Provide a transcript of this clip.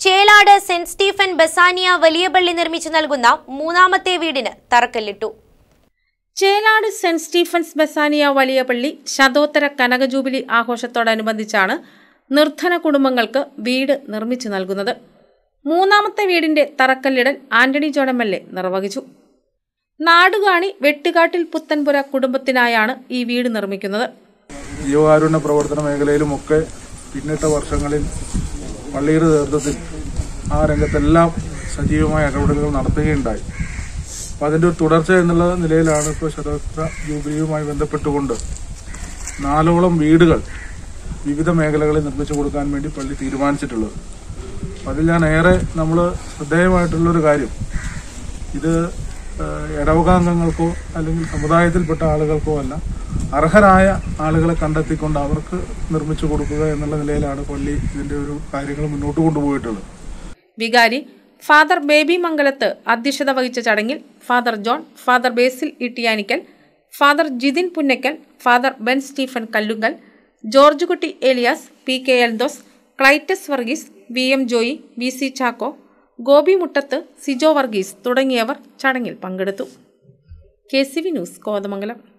Chelad saint Stephen Bethania വലിയ പള്ളി നിർമ്മിച്ചു നൽകുന്ന മൂന്നാമത്തെ വീടിന് തറക്കല്ലിട്ടു ചേലാട് സെന്റ് സ്റ്റീഫൻസ് ബസാനിയ വലിയ പള്ളി ശതോത്തര കനക ജൂബിലി ആഘോഷത്തോടനുബന്ധിച്ചാണ് നിർധന കുടുംബങ്ങൾക്ക് വീട് നിർമ്മിച്ചു നൽകുന്നത് മൂന്നാമത്തെ വീടിന്റെ തറക്കല്ലിടൽ Antony John M L A നിർവഹിച്ചു നാടുകാണി വെട്ടുകാട്ടിൽ പുത്തൻപുര കുടുംബത്തിനായാണ് ഈ വീട് നിർമ്മിക്കുന്നത് ജീവകാരുണ്യ പ്രവർത്തന മേഖലയിലുമൊക്കെ പിന്നിട്ട വർഷങ്ങളിൽ പള്ളിയുടെ നേതൃത്വത്തിൽ ആ രംഗത്തെല്ലാം സജീവമായ ഇടപെടലുകൾ നടത്തുകയുണ്ടായി അപ്പം അതിൻ്റെ ഒരു തുടർച്ച എന്നുള്ള നിലയിലാണ് ഇപ്പോൾ ശതോത്ര ജൂബിലിയുമായി ബന്ധപ്പെട്ടുകൊണ്ട് നാലോളം വീടുകൾ വിവിധ മേഖലകളിൽ നിർമ്മിച്ചു കൊടുക്കാൻ വേണ്ടി പള്ളി തീരുമാനിച്ചിട്ടുള്ളത് അപ്പം അതിൽ ഞാൻ ഏറെ നമ്മൾ ശ്രദ്ധേയമായിട്ടുള്ളൊരു കാര്യം ഇത് ഏഹ്, ഇടവകാംഗങ്ങൾക്കോ അല്ലെങ്കിൽ സമുദായത്തിൽപ്പെട്ട ആളുകൾക്കോ അല്ല അർഹരായ ആളുകളെ കണ്ടെത്തിക്കൊണ്ട് അവർക്ക് നിർമ്മിച്ചു കൊടുക്കുക എന്നുള്ള നിലയിലാണ് പള്ളി ഇതിന്റെ ഒരു കാര്യങ്ങൾ മുന്നോട്ട് കൊണ്ടുപോയിട്ടുള്ളത് വികാരി ഫാദർ ബേബി മംഗലത്ത് അധ്യക്ഷത വഹിച്ച ചടങ്ങിൽ father John father Basil Ittiyanickal father Jithin Punnakkal father Ben Stephen Kallungal George Kutty Elias P K Eldhose Cletus Varghese V M Joy V C Chacko Gopi Muttath Sijo Varghese തുടങ്ങിയവർ ചടങ്ങിൽ പങ്കെടുത്തു K C V news Kothamangalam